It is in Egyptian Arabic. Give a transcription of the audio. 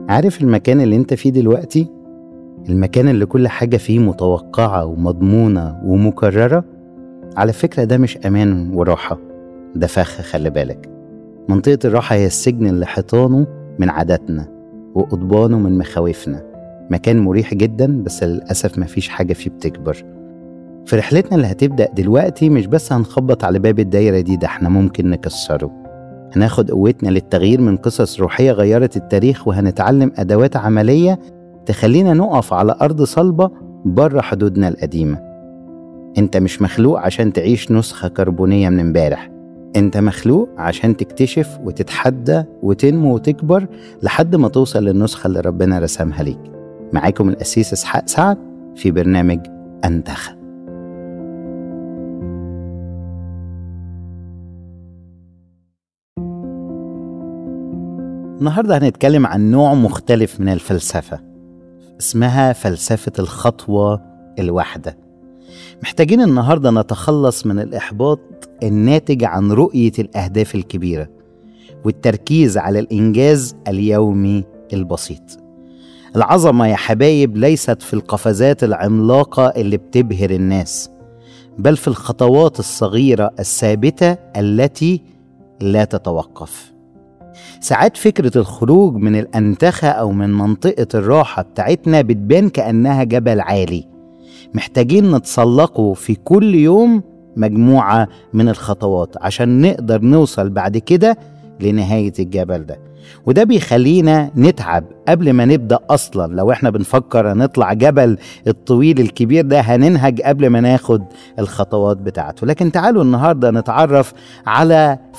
عارف المكان اللي انت فيه دلوقتي المكان اللي كل حاجة فيه متوقعة ومضمونة ومكررة على فكرة ده مش أمان وراحة ده فخ خلي بالك منطقة الراحة هي السجن اللي حيطانه من عاداتنا وقضبانه من مخاوفنا مكان مريح جدا بس للأسف مفيش حاجة فيه بتكبر في رحلتنا اللي هتبدأ دلوقتي مش بس هنخبط على باب الدايرة دي ده احنا ممكن نكسره هناخد قوتنا للتغيير من قصص روحية غيرت التاريخ وهنتعلم أدوات عملية تخلينا نقف على أرض صلبة بره حدودنا القديمة انت مش مخلوق عشان تعيش نسخة كربونية من امبارح انت مخلوق عشان تكتشف وتتحدى وتنمو وتكبر لحد ما توصل للنسخة اللي ربنا رسمها ليك معاكم الأسيس إسحاق سعد في برنامج أنتخ النهارده هنتكلم عن نوع مختلف من الفلسفة اسمها فلسفة الخطوة الواحدة محتاجين النهارده نتخلص من الإحباط الناتج عن رؤية الأهداف الكبيرة والتركيز على الإنجاز اليومي البسيط العظمة يا حبايب ليست في القفزات العملاقة اللي بتبهر الناس بل في الخطوات الصغيرة الثابتة التي لا تتوقف ساعات فكرة الخروج من الأنتخة أو من منطقة الراحة بتاعتنا بتبان كأنها جبل عالي محتاجين نتسلقه في كل يوم مجموعة من الخطوات عشان نقدر نوصل بعد كده لنهاية الجبل ده وده بيخلينا نتعب قبل ما نبدأ أصلا لو احنا بنفكر نطلع جبل الطويل الكبير ده هننهج قبل ما ناخد الخطوات بتاعته لكن تعالوا النهاردة نتعرف على